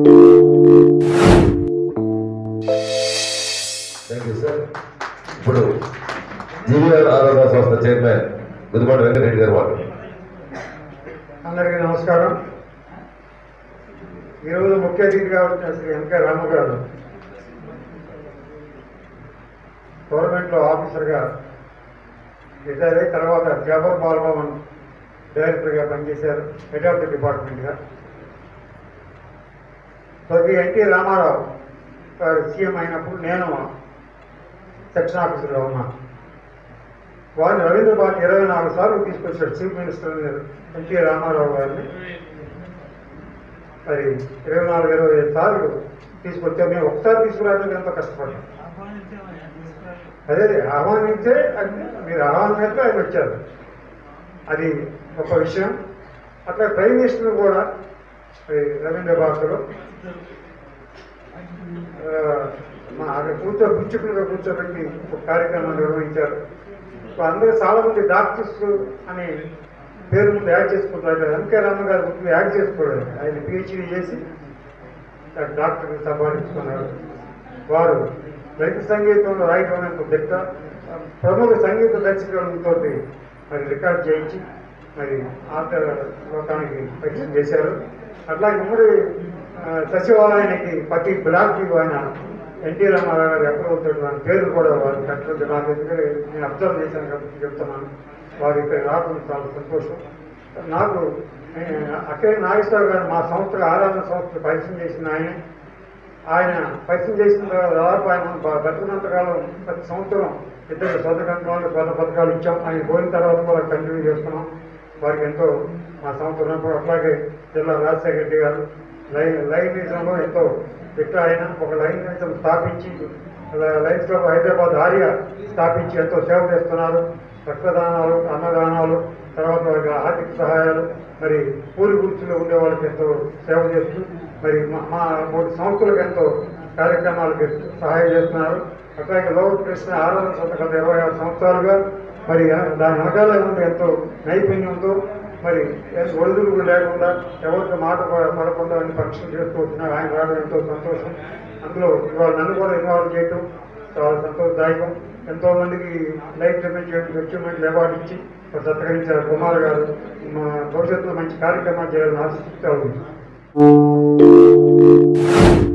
thank you sir ఇప్పుడు GVR Aradhana సంస్థ chairman గుదిపాటి Venkatareddy గారు వాళ్ళు అందరికీ నమస్కారం ఈరోజు ముఖ్య అతిథిగా వచ్చిన శ్రీ వెంకయ్య రామ గారు గవర్నమెంట్లో ఆఫీసర్గా రిటైర్ అయ్యి తర్వాత జాబర్ బాలభవన్ డైరెక్టర్గా పనిచేశారు హెడ్ ఆఫ్ ది డిపార్ట్మెంట్గా స్వర్గీయ ఎన్టీ రామారావు గారు సీఎం అయినప్పుడు నేను సెక్షన్ ఆఫీసర్గా ఉన్నాను వారిని రవీంద్ర భారతి ఇరవై నాలుగు సార్లు తీసుకొచ్చాడు చీఫ్ మినిస్టర్ ఎన్టీ రామారావు గారిని మరి ఇరవై నాలుగు ఇరవై ఐదు సార్లు తీసుకొచ్చాం మేము ఒకసారి తీసుకురావడానికి ఎంతో కష్టపడ్డాం అదే ఆహ్వానించే అంటే మీరు ఆహ్వానించే ఆయన వచ్చారు అది గొప్ప విషయం అట్లా ప్రైమ్ మినిస్టర్ కూడా మరి రవీంద్ర భారతిలో ఆ, మా అక్కడ కూర్చో పిచ్చుకులుగా కూర్చోబెట్టి ఒక కార్యక్రమం నిర్వహించారు ఇప్పుడు అందరూ చాలా మంది డాక్టర్స్ అని పేరు ముందు యాడ్ చేసుకుంటారు వెంకయ్య రామ గారు ముందు యాడ్ చేసుకోలేదు ఆయన పిహెచ్డీ చేసి డాక్టర్ సంపాదించుకున్నారు వారు లలిత సంగీతంలో రాయటం అనేది ఒక దిట్ట ప్రముఖ సంగీత దర్శకులతో మరి రికార్డ్ చేయించి మరి ఆట లోకానికి పరిచయం చేశారు అట్లాగే ఉమ్మడి ఆ, సచివాలయానికి ప్రతి బ్లాక్కి ఆయన ఎన్టీ రామారావు గారు ఎక్కడ ఉంటాడు ఆయన పేరు కూడా వారు కట్టలేదు నాకు ఎందుకంటే నేను అబ్జర్వ్ చేశాను కాబట్టి చెప్తున్నాను వారు ఇక్కడ రావడం చాలా సంతోషం నాకు ఏ, అక్కడే నాగేశ్వరరావు గారు మా సంస్థ ఆరాధన సంస్థ పరిచయం చేసిన ఆయన ఆయన పరిచయం చేసిన తర్వాత దాదాపు ఆయన బ- బతికినంతకాలం ప్రతి సంవత్సరం ఇద్దరు స్వతంత్రాలు స్వత పథకాలు ఇచ్చాం ఆయన పోయిన తర్వాత కూడా కంటిన్యూ చేస్తున్నాం వారికి ఎంతో మా సంస్థ ఉన్నప్పుడు అట్లాగే జిల్లా రాజశేఖర రెడ్డి గారు లైన్ లైనిజంలో ఎంతో దిట్ట ఆయన ఒక లైనిజం స్థాపించి ల- లయన్స్ క్లబ్ హైదరాబాద్ ఆర్య స్థాపించి ఎంతో సేవ చేస్తున్నారు రక్తదానాలు అన్నదానాలు తర్వాత వారికి ఆర్థిక సహాయాలు మరి పూరి గుర్తులో ఉండే వాళ్ళకి ఎంతో సేవ చేస్తూ మరి మా- మా మూడు సంస్థలకు ఎంతో కార్యక్రమాలకు సహాయం చేస్తున్నారు అట్లాగే లోక కృష్ణ ఆరాధన సంస్థ గత ఇరవై ఆరు సంవత్సరాలుగా మరి దాని వెనకాల ఉంది ఎంతో నైపుణ్యంతో మరి ఒడిదుడుకు లేకుండా ఎవరికి మాట ప- పడకుండా అన్ని పరీక్షలు చేస్తూ వచ్చినారు ఆయన రావడం ఎంతో సంతోషం అందులో ఇవాళ నన్ను కూడా ఇన్వాల్వ్ చేయటం చాలా సంతోషదాయకం ఎంతో మందికి లైఫ్ డిమెంట్ అచీవ్మెంట్ అవార్డు ఇచ్చి మరి సత్కరించారు కుమార్ గారు మా భవిష్యత్తులో మంచి కార్యక్రమాలు చేయాలని ఆశిస్తూ ఉంది